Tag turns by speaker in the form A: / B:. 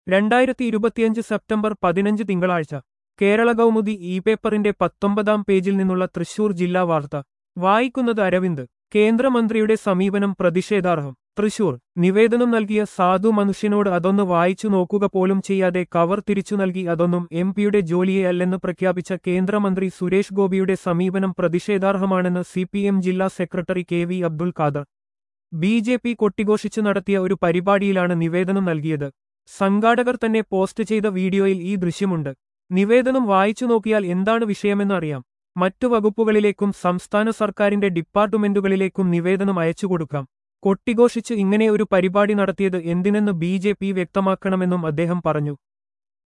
A: രണ്ടായിരത്തി ഇരുപത്തിയഞ്ച് സെപ്റ്റംബർ പതിനഞ്ച് തിങ്കളാഴ്ച കേരള കൗമുദി ഇ പേപ്പറിന്റെ പത്തൊമ്പതാം പേജിൽ നിന്നുള്ള തൃശൂർ ജില്ലാ വാർത്ത വായിക്കുന്നത് അരവിന്ദ് കേന്ദ്രമന്ത്രിയുടെ സമീപനം പ്രതിഷേധാർഹം തൃശൂർ നിവേദനം നൽകിയ സാധു മനുഷ്യനോട് അതൊന്ന് വായിച്ചു നോക്കുക പോലും ചെയ്യാതെ കവർ തിരിച്ചു നൽകി അതൊന്നും എം പിയുടെ ജോലിയെ അല്ലെന്ന് പ്രഖ്യാപിച്ച കേന്ദ്രമന്ത്രി സുരേഷ് ഗോപിയുടെ സമീപനം പ്രതിഷേധാർഹമാണെന്ന് സി പി എം ജില്ലാ സെക്രട്ടറി K V Abdul Khader B J P കൊട്ടിഘോഷിച്ചു നടത്തിയ ഒരു പരിപാടിയിലാണ് നിവേദനം നൽകിയത് സംഘാടകർ തന്നെ പോസ്റ്റ് ചെയ്ത വീഡിയോയിൽ ഈ ദൃശ്യമുണ്ട് നിവേദനം വായിച്ചു നോക്കിയാൽ എന്താണ് വിഷയമെന്ന് അറിയാം മറ്റു വകുപ്പുകളിലേക്കും സംസ്ഥാന സർക്കാരിന്റെ ഡിപ്പാർട്ട്മെന്റുകളിലേക്കും നിവേദനം അയച്ചുകൊടുക്കാം കൊട്ടിഘോഷിച്ച് ഇങ്ങനെ ഒരു പരിപാടി നടത്തിയത് എന്തിനെന്ന് ബി ജെ പി വ്യക്തമാക്കണമെന്നും അദ്ദേഹം പറഞ്ഞു